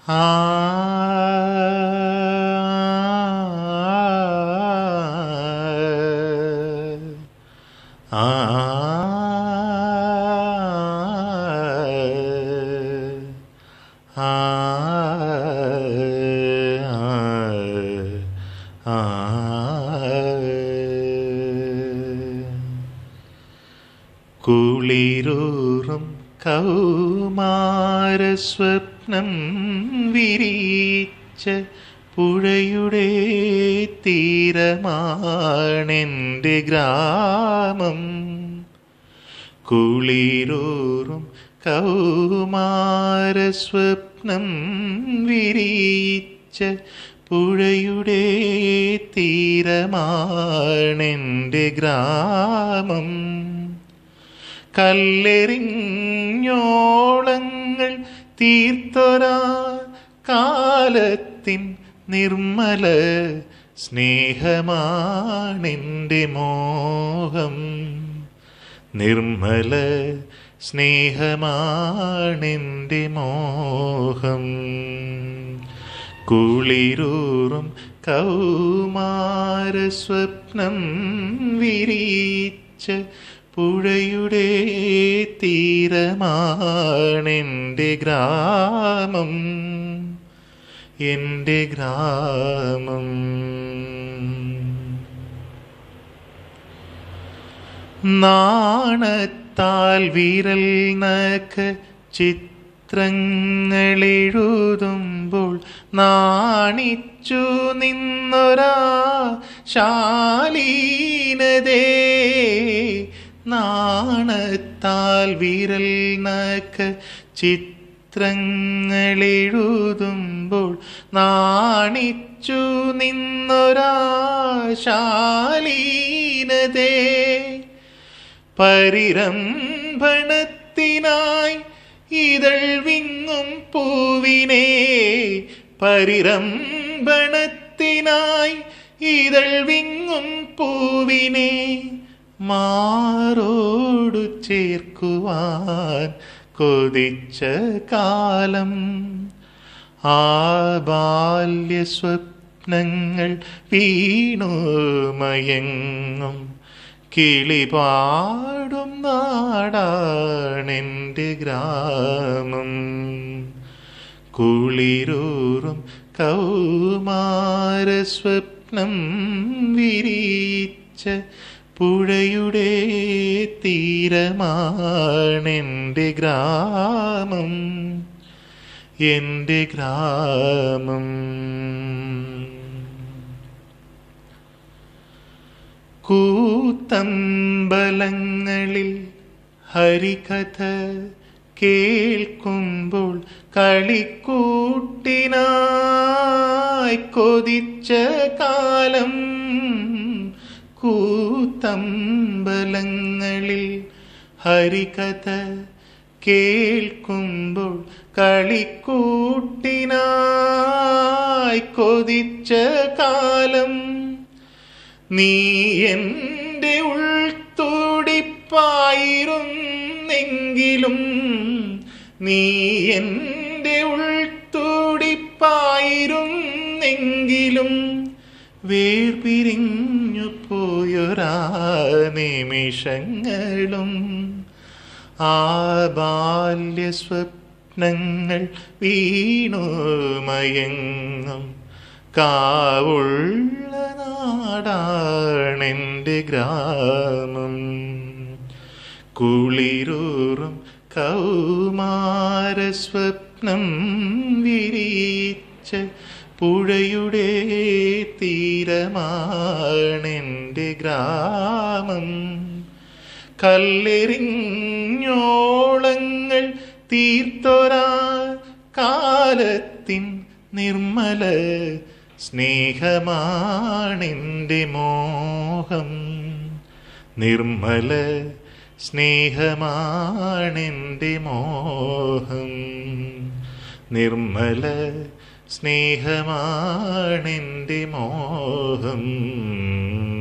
കുളിരൂറും കൗമാരസ്വപ്നം വിരിച്ച പുഴയുടെ തീരമാണെൻ്റെ ഗ്രാമം കുളിരൂറും കൗമാരസ്വപ്നം വിരിച്ച പുഴയുടെ തീരമാണെൻ്റെ ഗ്രാമം കല്ലെറിഞ്ഞോളങ്ങൾ തീർത്തൊരാ കാലത്തിൻ നിർമ്മല സ്നേഹമാണെൻ്റെ മോഹം നിർമ്മല സ്നേഹമാണെൻ്റെ മോഹം കുളിരൂറും കൗമാരസ്വപ്നം വിരിച്ച പുഴയുടെ തീരമാണെൻ്റെ ഗ്രാമം എൻ്റെ ഗ്രാമം നാണത്താൽ വിരൽ നഖ ചിത്രങ്ങളെഴുതുമ്പോൾ നാണിച്ചു നിന്നൊരാ ശാലീനതേ നാണത്താൽ വിരൽ നഖ ചിത്രങ്ങളെഴുതുമ്പോൾ നാണിച്ചു നിന്നൊരാ ശാലീനതേ പരിരംഭണത്തിനായി ഇതൾ വിങ്ങും പൂവിനെ പരിരംഭണത്തിനായി ഇതൾ വിങ്ങും പൂവിനെ മാറോടു ചേർക്കുവാൻ കൊതിച്ച കാലം ആ ബാല്യ സ്വപ്നങ്ങൾ വീണു മയങ്ങും കിളിപാടും നാടാണെൻ്റെ ഗ്രാമം കുളിരൂറും കൗമാരസ്വപ്നം വിരിച്ച പുഴയുടെ തീരമാണെൻ്റെ ഗ്രാമം എൻ്റെ ഗ്രാമം കൂത്തമ്പലങ്ങളിൽ ഹരികഥ കേൾക്കുമ്പോൾ കളിക്കൂട്ടിനായി കൊതിച്ച കാലം കൂത്തമ്പലങ്ങളിൽ ഹരികഥ കേൾക്കുമ്പോൾ കളിക്കൂട്ടിനായി കൊതിച്ച കാലം നീ എൻ്റെ ഉൾത്തുടിപ്പായിരുന്നെങ്കിലും നീ എൻ്റെ ഉൾത്തുടിപ്പായിരുന്നെങ്കിലും വേർപിരിഞ്ഞു പോയൊരാ നിമിഷങ്ങളും ആ ബാല്യ സ്വപ്നങ്ങൾ വീണു മയങ്ങും കാവുള്ള നാടാണെൻ്റെ ഗ്രാമം കുളിരൂറും കൗമാരസ്വപ്നം വിരിച്ച പുഴയുടെ തീരമാണെൻ്റെ ഗ്രാമം കല്ലെറിഞ്ഞോളങ്ങൾ തീർത്തൊരാ കാലത്തിൻ നിർമ്മല സ്നേഹമാണെൻ്റെ മോഹം നിർമ്മല സ്നേഹമാണെൻ്റെ മോഹം നിർമ്മല സ്നേഹമാണെൻ്റെ മോഹം